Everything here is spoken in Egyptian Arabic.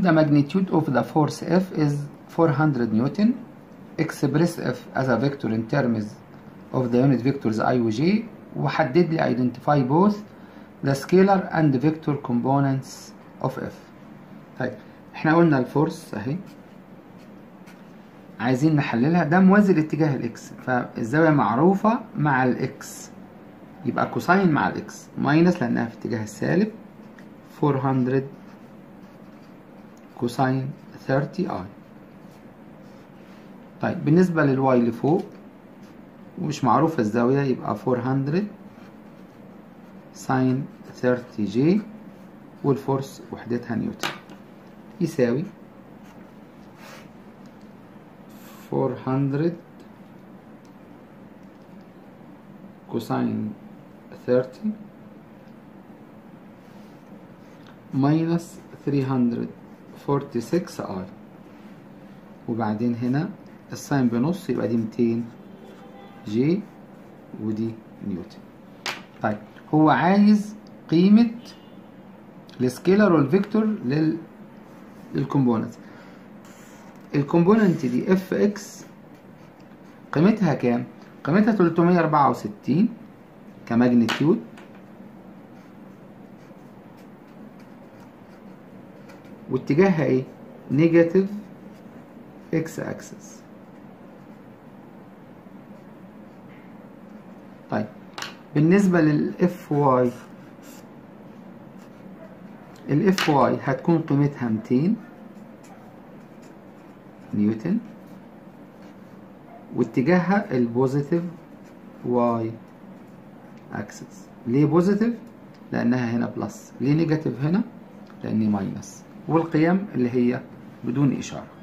the magnitude of the force F is 400 Newton. Express F as a vector in terms of the unit vectors I و J وحدد لي identify both the scalar and vector components of F. طيب احنا قلنا الفورس اهي عايزين نحللها ده موازي لاتجاه الاكس فالزاوية معروفة مع الاكس يبقى كوساين مع الاكس ماينس لانها في اتجاه السالب 400 كوساين 30 اي طيب بالنسبة للواي اللي فوق ومش معروفة الزاوية يبقى 400 ساين 30 جي والفورس وحدتها نيوتن يساوي 400 كوساين 30 ماينس 346 اي وبعدين هنا الساين بنص يبقى دي 200 جي ودي نيوتن طيب هو عايز قيمة السكيلر والفيكتور لل للكومبوننت الكومبوننت دي اف اكس قيمتها كام؟ قيمتها 364 كماجنتيود واتجاهها ايه؟ نيجاتيف اكس اكسس طيب بالنسبة للاف واي الاف واي هتكون قيمتها 200 نيوتن واتجاهها البوزيتيف واي اكسس ليه بوزيتيف لانها هنا بلس ليه نيجاتيف هنا لاني ماينس والقيم اللي هي بدون اشاره